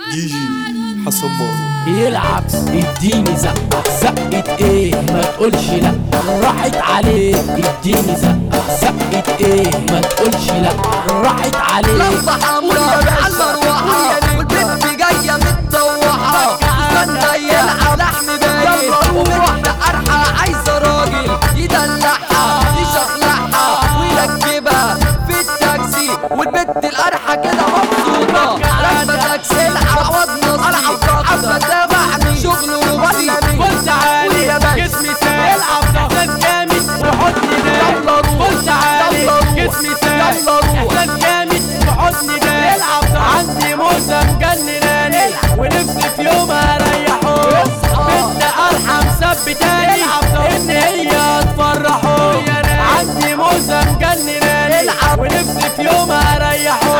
جي جي حسن مانو بيلعب اديني زقة زقة ايه ما تقولش لا راحت عليه اديني زقة زقة ايه ما تقولش لا راحت عليه لمبة حمراء على المروحة والبنت جاية متطوحة استنى يلعب لحم باين وواحدة قرحة عايزة راجل يدلعها يشخلعها ويركبها في التاكسي والبنت القرحة كده مبسوطة راكبة تاكسي العوض نصيب عم تابعني شغل روسي قلت عالي يا باشا. جسمي سال العب احساس جامد وحضني يلا ده روح. قلت عالي يلا روح. جسمي سال يلا روح. احساس جامد وحضني ده العب عندي موزة مجنناني ونفسي في يوم اريحه بنت ارحم مثبتاني ان هي تفرحه عندي موزة مجنناني ونفسي في يوم اريحه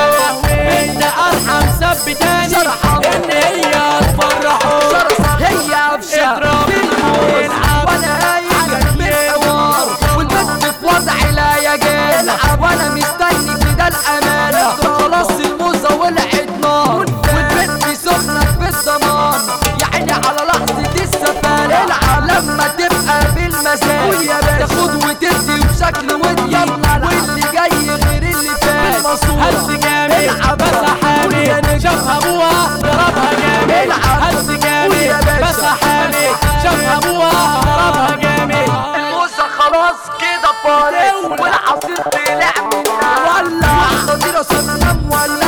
بنت ارحم مثبتاني ان هي تفرحه هي قفشة اضرب في الموز العب. وانا قايل بالحوار والبنت في وضع لا يجال وانا مستني كده الامانة خلاص الموزة ولعت نار والبنت سخنة في الضمان يا عيني على لحظة السفالة لما تبقى بالمزاج تاخد وتدي بشكل ودي واللي جاي غير اللي فات هز جامد بس حامي شافها ابوها ضربها جامد هز جامد بس حامي شافها ابوها ضربها جامد الموزة خلاص كده فارق والعصير طلع منها ولع خطيرة صرنا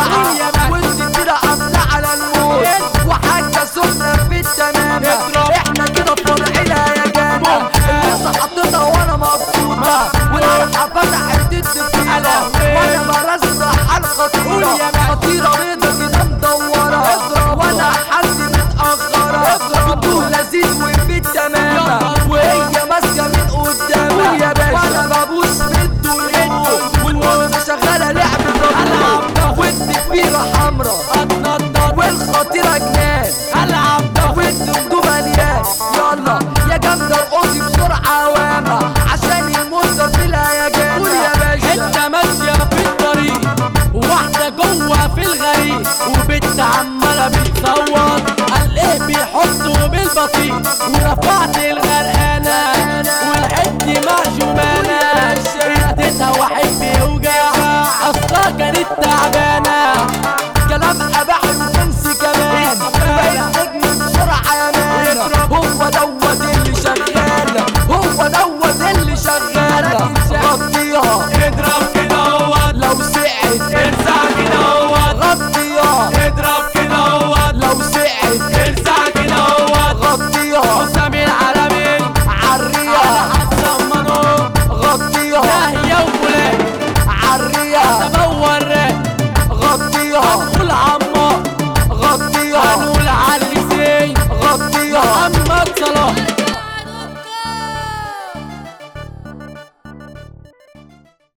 مولعة وانت كده قافلة على الموت وحاجة سخنة في التمام احنا كده فرحنا يا جماعة الموزة حطيتها وانا مبسوطة والعرحة فتحت الدفيرة وانا برزع على الخطيرة خطيرة بيضة كده مدورة وانا حالتي متأخرة بتدوه لذيذ وفي التمام وهي ماسكة من قدامها وانا ببوس في الدنيا والموزة شغالة لعب الرجل وانت كبيرة حمرا والخطيرة جنان العب وانت بدو مليان يلا يا جامدة ارقصي بسرعة وامة عشان الموزة في الهيجان قول يا باشا حتة ماشية في الطريق وواحدة جوه في الغريق وبنت عمالة بتصور قال ايه بيحطوا بالبطيء ورفعت الغرقانة والحت معجومانة اديتها واحد بيوجع اصلا كانت تعبانة